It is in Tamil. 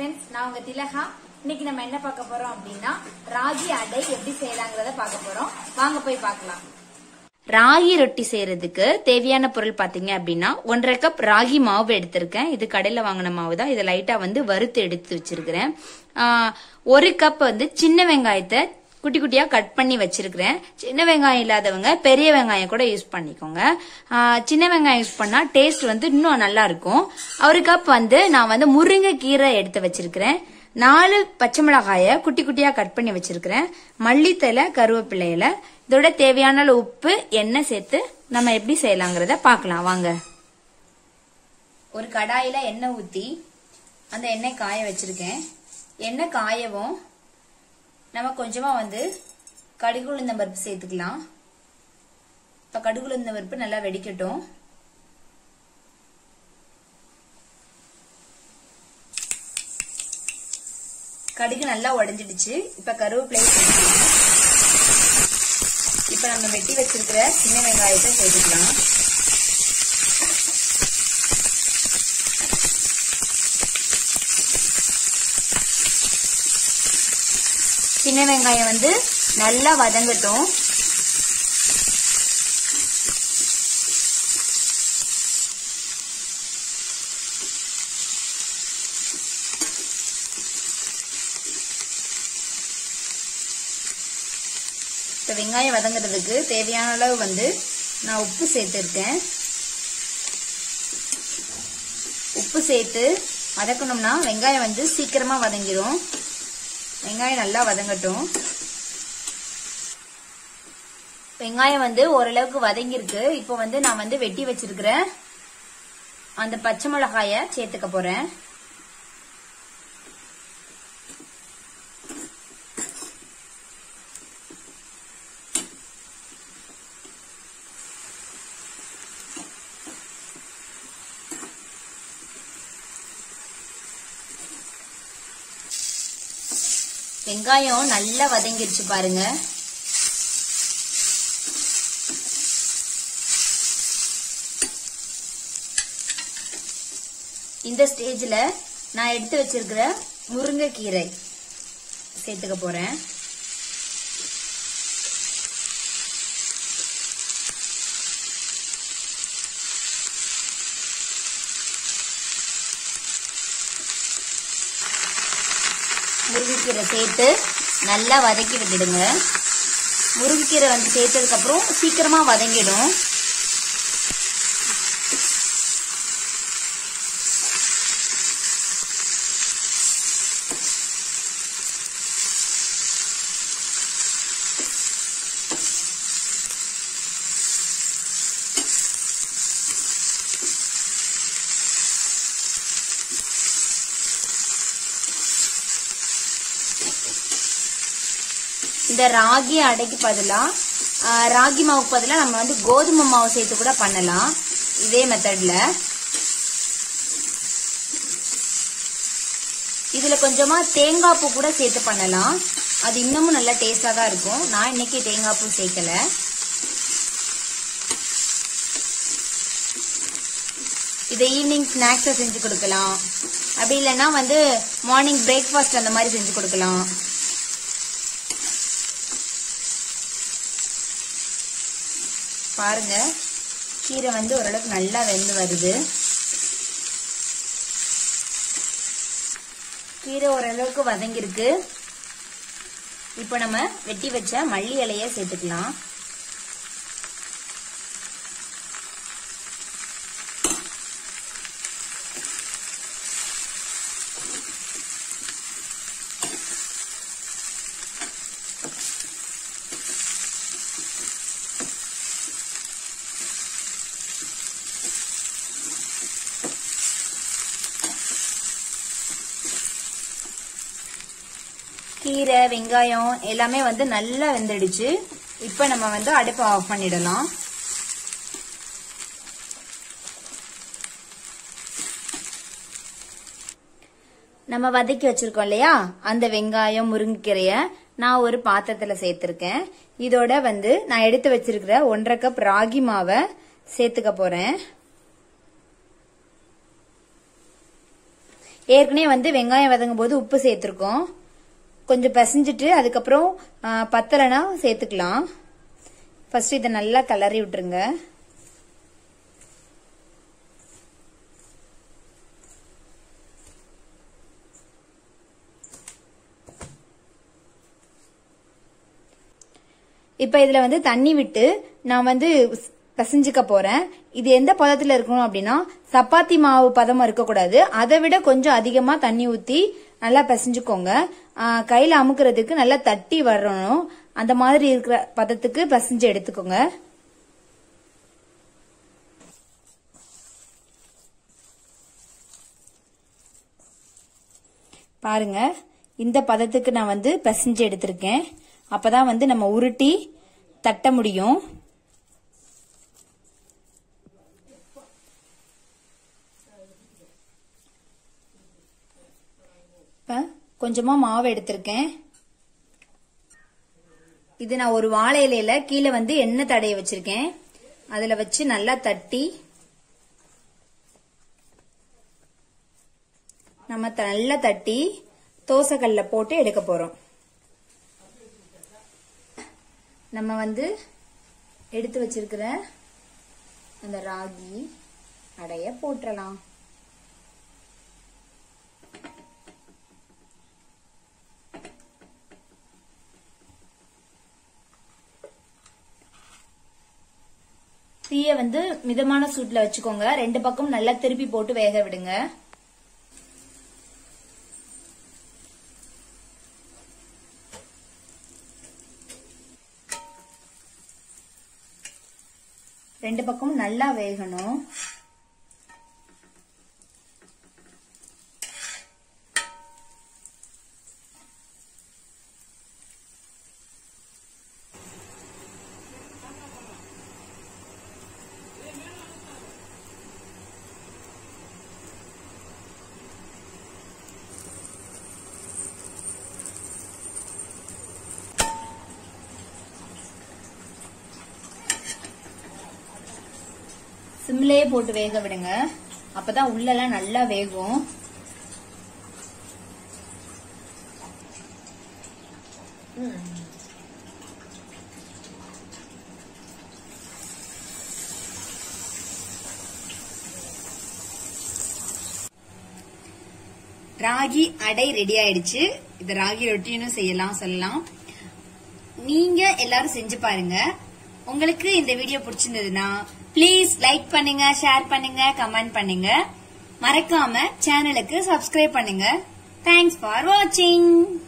ஃப்ரெண்ட்ஸ் நான் உங்க திலகா இன்னைக்கு நம்ம என்ன பார்க்க போறோம் அப்படின்னா ராகி அடை எப்படி செய்யலாங்கிறத பார்க்க போறோம் வாங்க போய் பார்க்கலாம் ராகி ரொட்டி செய்யறதுக்கு தேவையான பொருள் பாத்தீங்க அப்படின்னா ஒன்றரை கப் ராகி மாவு எடுத்திருக்கேன் இது கடையில வாங்கின மாவு தான் இதை லைட்டா வந்து வறுத்து எடுத்து வச்சிருக்கிறேன் ஆஹ், ஒரு கப் வந்து சின்ன வெங்காயத்தை குட்டி குட்டியா கட் பண்ணி வச்சிருக்கிறேன் சின்ன வெங்காயம் இல்லாதவங்க பெரிய வெங்காயம் கூட யூஸ் பண்ணிக்கோங்க ஆஹ், சின்ன வெங்காயம் யூஸ் பண்ணா டேஸ்ட் வந்து இன்னும் நல்லா இருக்கும் ஒரு கப் வந்து நான் வந்து முருங்கை கீரை எடுத்து வச்சிருக்கிறேன் நாலு பச்சை மிளகாய குட்டி குட்டியா கட் பண்ணி வச்சிருக்கிறேன் மல்லித்தலை கருவேப்பிலை இலை இதோட தேவையான அளவு உப்பு எண்ணெய் சேர்த்து நம்ம எப்படி செய்யலாங்கிறத பார்க்கலாம் வாங்க ஒரு கடாயில எண்ணெய் ஊத்தி அந்த எண்ணெய் காய வச்சிருக்கேன் எண்ணெய் காயவும் நம்ம கொஞ்சமா வந்து கடுகு உளுந்தம் பருப்பு சேர்த்துக்கலாம் இப்ப கடுகு உளுந்தம் பருப்பு நல்லா வெடிக்கட்டும் கடுகு நல்லா உடைஞ்சிடுச்சு இப்ப கருவேப்பிலை சேர்த்துக்கலாம் இப்ப நம்ம வெட்டி வச்சிருக்கிற சின்ன வெங்காயத்தை சேர்த்துக்கலாம் சின்ன வெங்காயம் வந்து நல்லா வதங்கட்டும் இப்ப வெங்காயம் வதங்குறதுக்கு தேவையான அளவு வந்து நான் உப்பு சேர்த்திருக்கேன் உப்பு சேர்த்து வதக்கணும்னா வெங்காயம் வந்து சீக்கிரமா வதங்கிரும் வெங்காயம் நல்லா வதங்கட்டும் வெங்காயம் வந்து ஓரளவுக்கு வதங்கிருக்கு இப்போ வந்து நான் வந்து வெட்டி வச்சிருக்கிற அந்த பச்சை மிளகாய சேர்த்துக்க போறேன் வெங்காயம் நல்லா வதங்கிருச்சு பாருங்க இந்த ஸ்டேஜ்ல நான் எடுத்து வச்சிருக்கிற முருங்கைக்கீரை சேர்த்துக்க போறேன் முருங்கைக்கீரை சேர்த்து நல்லா வதக்கி விட்டுடுங்க முருங்கைக்கீரை வந்து சேர்த்ததுக்கு அப்புறம் சீக்கிரமா வதங்கிடும் இந்த ராகி அடைக்கு பதிலா ஆ, ராகி மாவுக்கு பதிலா நம்ம வந்து கோதுமை மாவு சேர்த்து கூட பண்ணலாம் இதே மெத்தட்ல இதுல கொஞ்சமா தேங்காய் பூ கூட சேர்த்து பண்ணலாம் அது இன்னமும் நல்லா டேஸ்டா தான் இருக்கும் நான் இன்னைக்கு தேங்காய் பூ சேர்க்கல இதை ஈவினிங் ஸ்நாக்ஸை செஞ்சு கொடுக்கலாம் அப்படி இல்லைன்னா வந்து மார்னிங் பிரேக்ஃபாஸ்ட் அந்த மாதிரி செஞ்சு கொடுக்கலாம் பாருங்க கீரை வந்து ஓரளவுக்கு நல்லா வெந்து வருது கீரை ஓரளவுக்கு வதங்கிருக்கு இப்போ நம்ம வெட்டி வச்ச மல்லி இலைய சேர்த்துக்கலாம் கீரை வெங்காயம் எல்லாமே வந்து நல்லா வெந்துடுச்சு இப்போ நம்ம வந்து அடுப்பை ஆஃப் பண்ணிடலாம் நம்ம வதக்கி வச்சிருக்கோம் இல்லையா அந்த வெங்காயம் முருங்கைக்கீரைய நான் ஒரு பாத்திரத்துல சேர்த்திருக்கேன் இதோட வந்து நான் எடுத்து வச்சிருக்கிற ஒன்றரை கப் ராகி மாவை சேர்த்துக்க போறேன் ஏற்கனவே வந்து வெங்காயம் வதங்கும் போது உப்பு சேர்த்துருக்கோம் கொஞ்சம் பிசைஞ்சிட்டு அதுக்கப்புறம் ஆ, பத்தலைனா சேர்த்துக்கலாம் ஃபர்ஸ்ட் இதை நல்லா கிளறி விட்டுருங்க இப்ப இதுல வந்து தண்ணி விட்டு நான் வந்து பிசைஞ்சுக்க போறேன் இது எந்த பதத்துல இருக்கணும் அப்படின்னா சப்பாத்தி மாவு பதமா இருக்கக்கூடாது அதை விட கொஞ்சம் அதிகமா தண்ணி ஊத்தி நல்லா பிசைஞ்சுக்கோங்க ஆ, கையில அமுக்குறதுக்கு நல்லா தட்டி வரணும் அந்த மாதிரி இருக்கிற பதத்துக்கு பிசைஞ்சு எடுத்துக்கோங்க பாருங்க இந்த பதத்துக்கு நான் வந்து பிசைஞ்சு எடுத்திருக்கேன் அப்பதான் வந்து நம்ம உருட்டி தட்ட முடியும் இப்ப கொஞ்சமா மாவு எடுத்திருக்கேன் இது நான் ஒரு வாழை இலையில கீழே வந்து எண்ணெய் தடைய வச்சிருக்கேன் அதுல வச்சு நல்லா தட்டி நம்ம த- நல்லா தட்டி தோசைக்கல்ல போட்டு எடுக்க போறோம் நம்ம வந்து எடுத்து வச்சிருக்கிற அந்த ராகி அடைய போட்டுறலாம் தீய வந்து மிதமான சூட்ல வச்சுக்கோங்க ரெண்டு பக்கம் நல்லா திருப்பி போட்டு வேக விடுங்க ரெண்டு பக்கமும் நல்லா வேகணும் சிம்லயே போட்டு வேக விடுங்க அப்பதான் உள்ளெல்லாம் நல்லா வேகும் ராகி அடை ரெடி ஆயிடுச்சு இது ராகி ரொட்டின்னு செய்யலாம் சொல்லலாம் நீங்க எல்லாரும் செஞ்சு பாருங்க உங்களுக்கு இந்த வீடியோ பிடிச்சிருந்ததுன்னா ப்ளீஸ் லைக் பண்ணுங்க ஷேர் பண்ணுங்க கமெண்ட் பண்ணுங்க மறக்காம சேனலுக்கு சப்ஸ்கிரைப் பண்ணுங்க தேங்க்ஸ் ஃபார் வாட்சிங்